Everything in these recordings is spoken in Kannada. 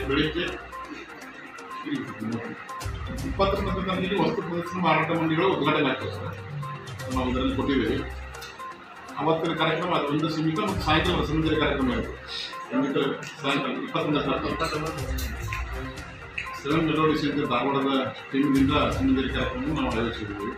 ಬೆಳಿಗ್ಗೆ ಇಪ್ಪತ್ತೊಂಬತ್ತು ತಾರೀಕಿಗೆ ವಸ್ತು ಪ್ರದರ್ಶನ ಮಾರಾಟ ಮಂಡಿಗಳು ಉದ್ಘಾಟನೆ ಆಗ್ತವೆ ಸರ್ ನಾವು ಇದರಲ್ಲಿ ಕೊಟ್ಟಿದ್ದೀವಿ ಅವತ್ತಿನ ಕಾರ್ಯಕ್ರಮ ಅದು ಒಂದು ಸೀಮಿತ ಮತ್ತು ಸಾಯಂಕಾಲ ರಸಮಂಜರಿ ಕಾರ್ಯಕ್ರಮ ಇರುತ್ತೆ ಸಂಗೀತ ಸಾಯಂಕಾಲ ಇಪ್ಪತ್ತೊಂದು ಸೆವೆನ್ ಮೆಲೋಡಿ ಸೇರಿದ ಧಾರವಾಡದ ಟೀಮಿನಿಂದ ರಸಮಂಜರಿ ಕಾರ್ಯಕ್ರಮ ನಾವು ಆಯೋಜಿಸಿದ್ದೀವಿ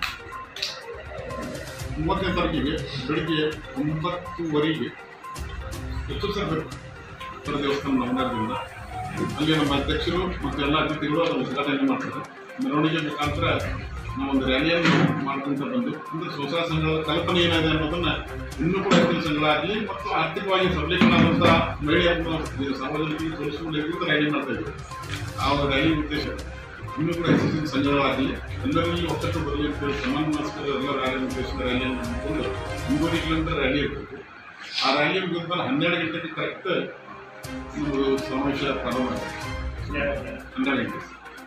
ಮೂವತ್ತನೇ ತಾರೀಕಿಗೆ ಬೆಳಿಗ್ಗೆ ಒಂಬತ್ತುವರೆಗೆ ಹೆಚ್ಚು ಸರ್ ಬೇಕು ದೇವಸ್ಥಾನ ನವನಗರದಿಂದ ಅಲ್ಲಿ ನಮ್ಮ ಅಧ್ಯಕ್ಷರು ಮತ್ತು ಎಲ್ಲ ಅತಿಥಿಗಳು ಅದನ್ನು ಉದ್ಘಾಟನೆ ಮಾಡ್ತಾರೆ ಮೆರವಣಿಗೆ ಮುಖಾಂತರ ನಾವು ಒಂದು ರ್ಯಾಲಿಯನ್ನು ಮಾಡ್ಕೊಂತ ಬಂದು ಅಂದರೆ ಸ್ವಸಹಾಯ ಸಂಘದ ಕಲ್ಪನೆ ಏನಿದೆ ಅನ್ನೋದನ್ನ ಇನ್ನೂ ಕೂಡ ಹೆಚ್ಚಿನ ಸಂಘಗಳಾಗಲಿ ಮತ್ತು ಆರ್ಥಿಕವಾಗಿ ಸಬಲೀಕರಣಾದಂಥ ಮಹಿಳೆಯರನ್ನು ಸಾರ್ವಜನಿಕರಿಗೆ ತೋರಿಸುವುದಕ್ಕೆ ರ್ಯಾಲಿ ಮಾಡ್ತಾ ಇದ್ದೀವಿ ಆ ಒಂದು ರ್ಯಾಲಿ ಉದ್ದೇಶ ಇನ್ನೂ ಕೂಡ ಹೆಚ್ಚಿನ ಸಂಘಗಳಾಗಲಿ ಎಲ್ಲರಲ್ಲಿ ಒಕ್ಕಟ್ಟು ಬರಲಿ ಅಂತೇಳಿ ಸಮಾನ ಮನಸ್ಕರ ಎಲ್ಲ ರ್ಯಾಲಿ ಉದ್ದೇಶದ ರ್ಯಾಲಿಯನ್ನು ಮಾಡಿಕೊಂಡು ಮೂರುವರೆ ಕಿಲೋಮೀಟರ್ ರ್ಯಾಲಿ ಇರ್ತದೆ ಆ ರ್ಯಾಲಿ ಮುಗಿದ್ಮೇಲೆ ಹನ್ನೆರಡು ಗಂಟೆಗೆ ಕರೆಕ್ಟ್ ನಮ್ಮದು ಸಮಾವೇಶ ಪ್ರಾರಂಭ ಆಗುತ್ತೆ ಹನ್ನೆರಡು ಗಂಟೆ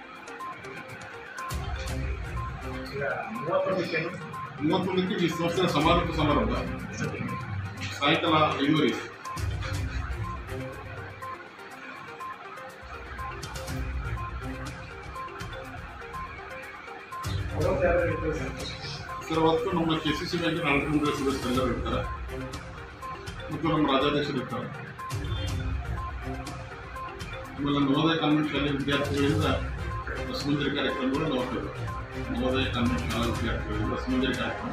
ಮೂವತ್ತೊಂದಕ್ಕೆ ಈ ಸಂಸ್ಥೆಯ ಸಮಾರೋಪ ಸಮಾರಂಭ ಸಾಯಂಕಾಲ ಐದುವರೆ ಸರ್ ಅವತ್ತು ನಮ್ಮ ಕೆ ಸಿ ಸಿ ಬ್ಯಾಂಕಿನ ಆಡಳಿತ ಸದಸ್ಯರೆಲ್ಲರೂ ಇರ್ತಾರೆ ಮತ್ತು ನಮ್ಮ ರಾಜ್ಯಾಧ್ಯಕ್ಷರು ಇರ್ತಾರೆ ಆಮೇಲೆ ನವೋದಯ ಕಾನ್ವೆಂಟ್ ಶಾಲೆ ವಿದ್ಯಾರ್ಥಿಗಳಿಂದ ರಸಮಂಜರಿ ಕಾರ್ಯಕ್ರಮಗಳು ನೋಡ್ತೇವೆ ನವೋದಯ ಕಾನ್ವೆಂಟ್ ಶಾಲಾ ವಿದ್ಯಾರ್ಥಿಗಳಿಂದ ರಸಮಂಜರಿ ಕಾರ್ಯಕ್ರಮ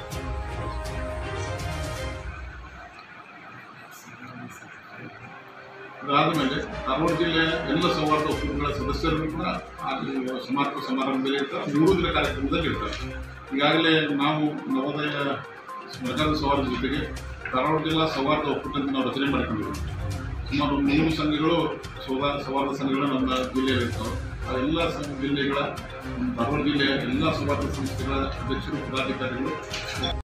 ಅದಾದಮೇಲೆ ಧಾರವಾಡ ಜಿಲ್ಲೆಯ ಎಲ್ಲ ಸೌಹಾರ್ದ ಒಕ್ಕೂಟಗಳ ಸದಸ್ಯರು ಕೂಡ ಆ ಸಮಾರೋಪ ಸಮಾರಂಭದಲ್ಲಿ ಇರ್ತಾರೆ ಮೂರು ದಿನ ಕಾರ್ಯಕ್ರಮದಲ್ಲಿ ಇರ್ತಾರೆ ಈಗಾಗಲೇ ನಾವು ನವೋದಯ ಸರ್ಕಾರದ ಸೌಹಾರ್ದ ಜೊತೆಗೆ ಧಾರವಾಡ ಜಿಲ್ಲಾ ಸೌಹಾರ್ದ ಒಕ್ಕೂಟ ಅಂತ ನಾವು ರಚನೆ ಮಾಡಿಕೊಂಡಿದ್ದೀವಿ ಸುಮಾರು ಮೂರು ಸಂಘಗಳು ಸೌಹಾರ್ದ ಸೌಹಾರ್ದ ಸಂಘಗಳು ನಮ್ಮ ಜಿಲ್ಲೆಯಲ್ಲಿ ಇರ್ತವೆ ಆ ಎಲ್ಲ ಸಂಘ ಜಿಲ್ಲೆಗಳ ಧಾರವಾಡ ಜಿಲ್ಲೆಯ ಎಲ್ಲ ಸೌಹಾರ್ದ ಸಂಸ್ಥೆಗಳ ಅಧ್ಯಕ್ಷರು ಪದಾಧಿಕಾರಿಗಳು